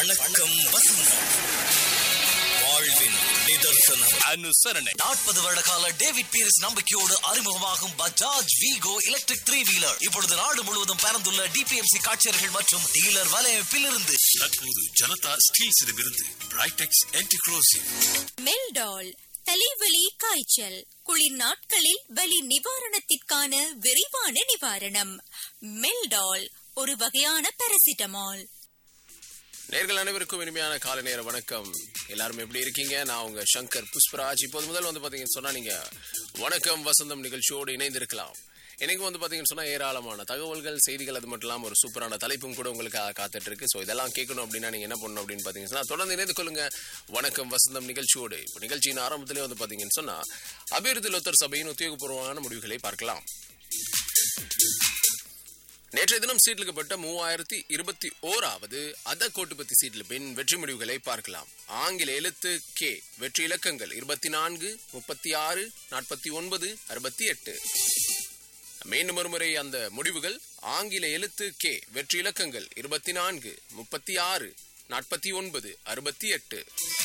வணக்கம் வசந்தம் வாழ்வின் நிதர்சனம் அனுசரணை நாற்பது வருட கால டேவிட் பீரிஸ் நம்பிக்கையோடு அறிமுகமாகும் பஜாஜ் வீகோ எலக்ட்ரிக் த்ரீ வீலர் இப்பொழுது நாடு முழுவதும் பறந்துள்ள டிபிஎம்சி காட்சியர்கள் மற்றும் டீலர் வலையமைப்பில் இருந்து தற்போது ஜனதா ஸ்டீல்ஸிடமிருந்து பிரைடெக்ஸ் ஆன்டிக்ரோசிவ் மெல்டால் தலைவலி காய்ச்சல் குளிர் நாட்களில் வலி நிவாரணத்திற்கான விரைவான நிவாரணம் மெல்டால் ஒரு வகையான பாராசிட்டமால் நேர்கள் அனைவருக்கும் இனிமையான காலை நேர வணக்கம் எல்லாரும் எப்படி இருக்கீங்க நான் உங்க சங்கர் புஷ்பராஜ் இப்போது முதல் வந்து பாத்தீங்கன்னு சொன்னா நீங்க வணக்கம் வசந்தம் நிகழ்ச்சியோடு இணைந்திருக்கலாம் எனக்கு வந்து பாத்தீங்கன்னு சொன்னா ஏராளமான தகவல்கள் செய்திகள் அது மட்டும் இல்லாம ஒரு சூப்பரான தலைப்பும் கூட உங்களுக்கு காத்துட்டு இருக்கு ஸோ இதெல்லாம் கேட்கணும் அப்படின்னா நீங்க என்ன பண்ணணும் அப்படின்னு பாத்தீங்கன்னா சொன்னா தொடர்ந்து இணைந்து கொள்ளுங்க வணக்கம் வசந்தம் நிகழ்ச்சியோடு இப்போ நிகழ்ச்சியின் ஆரம்பத்திலே வந்து பாத்தீங்கன்னு சொன்னா அபிவிருத்தி லொத்தர் சபையின் உத்தியோகபூர்வமான முடிவுகளை பார்க்கலாம் நேற்றைய தினம் சீட்லிக்கப்பட்ட மூவாயிரத்தி இருபத்தி ஓராவது அத கோட்டுப்பத்தி சீட்ல பின் வெற்றி முடிவுகளை பார்க்கலாம் ஆங்கில எழுத்து கே வெற்றி இலக்கங்கள் இருபத்தி நான்கு முப்பத்தி ஆறு நாற்பத்தி ஒன்பது அறுபத்தி எட்டு மீண்டும் ஒருமுறை அந்த முடிவுகள் ஆங்கில எழுத்து கே வெற்றி இலக்கங்கள் இருபத்தி நான்கு முப்பத்தி ஆறு நாற்பத்தி ஒன்பது அறுபத்தி எட்டு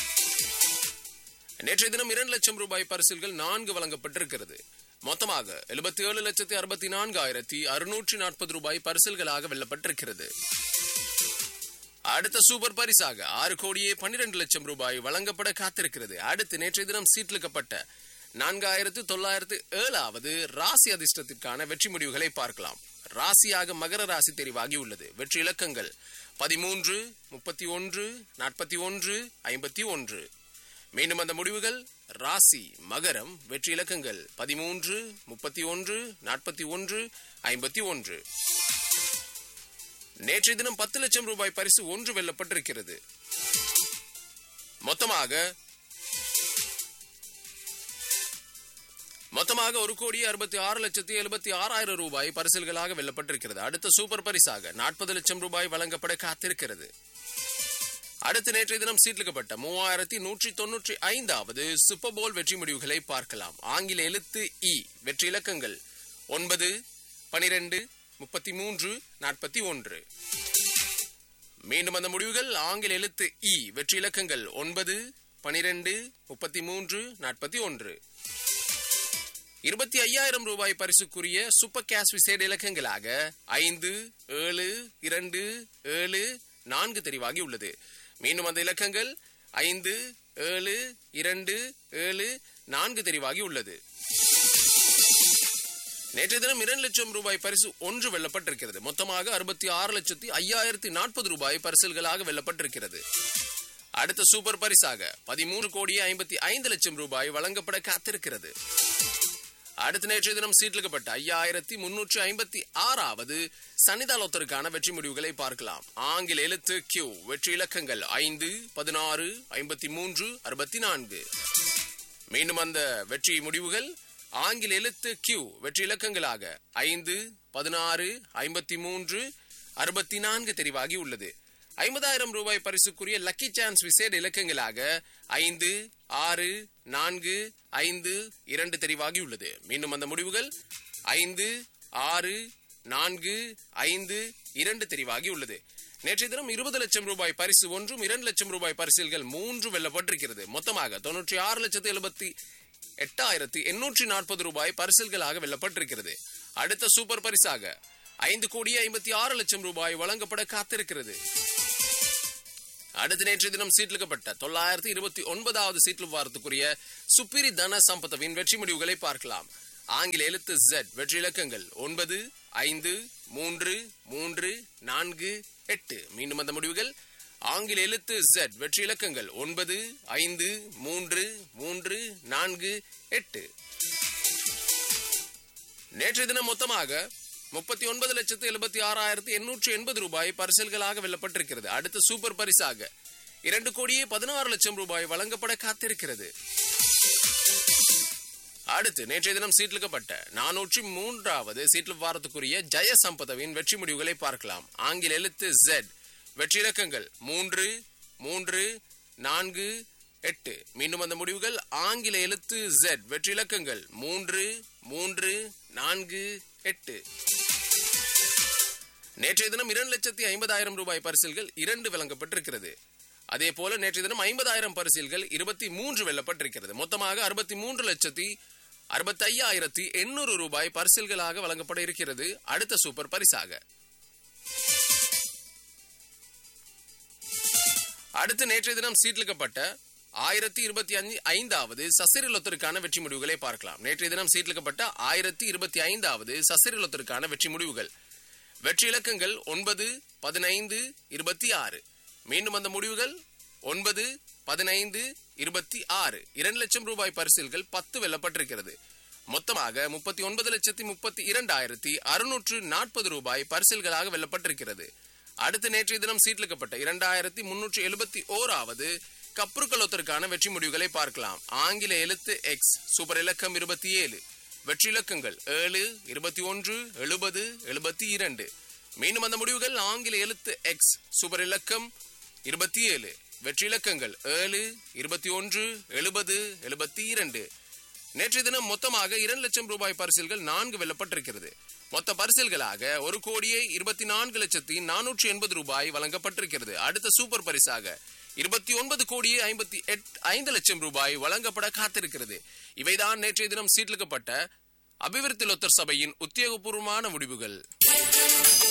நேற்றைய தினம் இரண்டு லட்சம் ரூபாய் பரிசில்கள் நான்கு வழங்கப்பட்டிருக்கிறது மொத்தமாக எழுபத்தி ஏழு லட்சத்தி அறுபத்தி நான்காயிரத்தி அறுநூற்றி நாற்பது ரூபாய் பரிசில்களாக வெல்லப்பட்டிருக்கிறது அடுத்த சூப்பர் பரிசாக ஆறு கோடியே பன்னிரண்டு லட்சம் ரூபாய் வழங்கப்பட காத்திருக்கிறது அடுத்து நேற்றைய தினம் சீட்லிக்கப்பட்ட நான்காயிரத்து தொள்ளாயிரத்து ஏழாவது ராசி அதிர்ஷ்டத்திற்கான வெற்றி முடிவுகளை பார்க்கலாம் ராசியாக மகர ராசி தெரிவாகி உள்ளது வெற்றி இலக்கங்கள் பதிமூன்று முப்பத்தி ஒன்று நாற்பத்தி ஒன்று ஐம்பத்தி ஒன்று மீண்டும் அந்த முடிவுகள் ராசி மகரம் வெற்றி இலக்கங்கள் பதிமூன்று முப்பத்தி ஒன்று நாற்பத்தி ஒன்று ஐம்பத்தி ஒன்று நேற்றைய தினம் பத்து லட்சம் ரூபாய் பரிசு ஒன்று வெல்லப்பட்டிருக்கிறது மொத்தமாக மொத்தமாக ஒரு கோடி அறுபத்தி ஆறு லட்சத்தி எழுபத்தி ஆறாயிரம் ரூபாய் பரிசில்களாக வெல்லப்பட்டிருக்கிறது அடுத்த சூப்பர் பரிசாக நாற்பது லட்சம் ரூபாய் வழங்கப்பட காத்திருக்கிறது அடுத்து நேற்றைய தினம் சீட்லிக்கப்பட்ட மூவாயிரத்தி நூற்றி தொன்னூற்றி ஐந்தாவது சூப்பர் போல் வெற்றி முடிவுகளை பார்க்கலாம் ஆங்கில எழுத்து இ வெற்றி இலக்கங்கள் ஒன்பது பனிரெண்டு முப்பத்தி மூன்று நாற்பத்தி ஒன்று மீண்டும் அந்த முடிவுகள் ஆங்கில எழுத்து இ வெற்றி இலக்கங்கள் ஒன்பது பனிரெண்டு முப்பத்தி மூன்று நாற்பத்தி ஒன்று இருபத்தி ஐயாயிரம் ரூபாய் பரிசுக்குரிய சூப்பர் கேஷ் விசேட இலக்கங்களாக ஐந்து ஏழு இரண்டு ஏழு நான்கு தெரிவாகி உள்ளது மீண்டும் அந்த இலக்கங்கள் ஐந்து ஏழு இரண்டு ஏழு நான்கு தெரிவாகி உள்ளது நேற்றைய தினம் இரண்டு லட்சம் ரூபாய் பரிசு ஒன்று வெல்லப்பட்டிருக்கிறது மொத்தமாக அறுபத்தி ஆறு லட்சத்தி ஐயாயிரத்தி நாற்பது ரூபாய் பரிசல்களாக வெல்லப்பட்டிருக்கிறது அடுத்த சூப்பர் பரிசாக பதிமூன்று கோடியே ஐம்பத்தி ஐந்து லட்சம் ரூபாய் வழங்கப்பட காத்திருக்கிறது அடுத்த நேற்றைய தினம் சீட்லிக்கப்பட்ட ஐயாயிரத்தி முன்னூற்றி ஐம்பத்தி ஆறாவது சன்னிதாலோத்தருக்கான வெற்றி முடிவுகளை பார்க்கலாம் ஆங்கில எழுத்து கியூ வெற்றி இலக்கங்கள் ஐந்து பதினாறு ஐம்பத்தி மூன்று அறுபத்தி நான்கு மீண்டும் அந்த வெற்றி முடிவுகள் ஆங்கில எழுத்து கியூ வெற்றி இலக்கங்களாக ஐந்து பதினாறு ஐம்பத்தி மூன்று அறுபத்தி நான்கு தெரிவாகி உள்ளது ஐம்பதாயிரம் ரூபாய் பரிசுக்குரிய லக்கி சான்ஸ் விசேட இலக்கங்களாக ஐந்து ஆறு நான்கு ஐந்து இரண்டு தெரிவாகி உள்ளது மீண்டும் அந்த முடிவுகள் ஐந்து ஆறு நான்கு ஐந்து இரண்டு தெரிவாகி உள்ளது நேற்றைய தினம் இருபது லட்சம் ரூபாய் பரிசு ஒன்றும் இரண்டு லட்சம் ரூபாய் பரிசில்கள் மூன்று வெல்லப்பட்டிருக்கிறது மொத்தமாக தொன்னூற்றி ஆறு லட்சத்தி எழுபத்தி எட்டாயிரத்தி எண்ணூற்றி நாற்பது ரூபாய் பரிசில்களாக வெல்லப்பட்டிருக்கிறது அடுத்த சூப்பர் பரிசாக ஐந்து கோடியே ஐம்பத்தி ஆறு லட்சம் ரூபாய் வழங்கப்பட காத்திருக்கிறது அடுத்த நேற்று தினம் சீட்லிக்கப்பட்ட தொள்ளாயிரத்தி இருபத்தி ஒன்பதாவது சீட்ல வாரத்துக்குரிய சுப்பிரி தன சம்பத்தவின் வெற்றி முடிவுகளை பார்க்கலாம் ஆங்கில எழுத்து ஜெட் வெற்றி இலக்கங்கள் ஒன்பது ஐந்து மூன்று மூன்று நான்கு எட்டு மீண்டும் அந்த முடிவுகள் ஆங்கில எழுத்து ஜெட் வெற்றி இலக்கங்கள் ஒன்பது ஐந்து மூன்று மூன்று நான்கு எட்டு நேற்றைய தினம் மொத்தமாக முப்பத்தி ஒன்பது லட்சத்து எழுபத்தி ஆறாயிரத்தி எண்ணூற்று எண்பது ரூபாய் பரிசல்களாக வெல்லப்பட்டிருக்கிறது அடுத்த சூப்பர் பரிசாக இரண்டு கோடியே பதினாறு லட்சம் ரூபாய் வழங்கப்பட காத்திருக்கிறது அடுத்து நேற்றைய தினம் சீட்லிக்கப்பட்ட நானூற்றி மூன்றாவது சீட்ல வாரத்துக்குரிய ஜெய சம்பதவின் வெற்றி முடிவுகளை பார்க்கலாம் ஆங்கில எழுத்து ஜெட் வெற்றி இலக்கங்கள் மூன்று மூன்று நான்கு எட்டு மீண்டும் அந்த முடிவுகள் ஆங்கில எழுத்து ஜெட் வெற்றி இலக்கங்கள் மூன்று மூன்று நான்கு எட்டு நேற்றைய தினம் இரண்டு லட்சத்தி ஐம்பதாயிரம் ரூபாய் பரிசில்கள் இரண்டு வழங்கப்பட்டிருக்கிறது அதே போல நேற்றைய தினம் ஐம்பதாயிரம் பரிசில்கள் இருபத்தி மூன்று வெல்லப்பட்டிருக்கிறது மொத்தமாக அறுபத்தி மூன்று லட்சத்தி அறுபத்தி ஐயாயிரத்தி எண்ணூறு ரூபாய் பரிசில்களாக வழங்கப்பட இருக்கிறது அடுத்த சூப்பர் பரிசாக அடுத்து நேற்றைய தினம் சீட்லிக்கப்பட்ட ஆயிரத்தி இருபத்தி அஞ்சு ஐந்தாவது சசிரிலொத்தருக்கான வெற்றி முடிவுகளை பார்க்கலாம் நேற்றைய தினம் சீட்லிக்கப்பட்ட ஆயிரத்தி இருபத்தி ஐந்தாவது சசிரிலொத்தருக்கான வெற்றி முடிவுகள் வெற்றி இலக்கங்கள் ஒன்பது பதினைந்து இருபத்தி ஆறு மீண்டும் அந்த முடிவுகள் ஒன்பது பதினைந்து இருபத்தி ஆறு இரண்டு லட்சம் ரூபாய் பரிசில்கள் பத்து வெல்லப்பட்டிருக்கிறது மொத்தமாக முப்பத்தி ஒன்பது லட்சத்தி முப்பத்தி இரண்டாயிரத்தி அறுநூற்று நாற்பது ரூபாய் பரிசில்களாக வெல்லப்பட்டிருக்கிறது அடுத்து நேற்றைய தினம் சீட்லிக்கப்பட்ட இரண்டாயிரத்தி முன்னூற்றி எழுபத்தி ஓராவது கப்ருக்கலோத்திற்கான வெற்றி முடிவுகளை பார்க்கலாம் ஆங்கில எழுத்து எக்ஸ் சூப்பர் இலக்கம் இருபத்தி ஏழு வெற்றி இலக்கங்கள் ஏழு இருபத்தி ஒன்று எழுபது எழுபத்தி இரண்டு மீண்டும் அந்த முடிவுகள் ஆங்கில எழுத்து எக்ஸ் சூப்பர் இலக்கம் இருபத்தி ஏழு வெற்றி இலக்கங்கள் ஏழு இருபத்தி ஒன்று எழுபது எழுபத்தி இரண்டு நேற்றைய தினம் மொத்தமாக இரண்டு லட்சம் ரூபாய் பரிசில்கள் நான்கு வெல்லப்பட்டிருக்கிறது மொத்த பரிசில்களாக ஒரு கோடியே இருபத்தி நான்கு லட்சத்தி நானூற்றி எண்பது ரூபாய் வழங்கப்பட்டிருக்கிறது அடுத்த சூப்பர் பரிசாக இருபத்தி ஒன்பது கோடியே ஐம்பத்தி எட் ஐந்து லட்சம் ரூபாய் வழங்கப்பட காத்திருக்கிறது இவைதான் நேற்றைய தினம் சீட்லிக்கப்பட்ட அபிவிருத்தி லொத்தர் சபையின் உத்தியோகபூர்வமான முடிவுகள்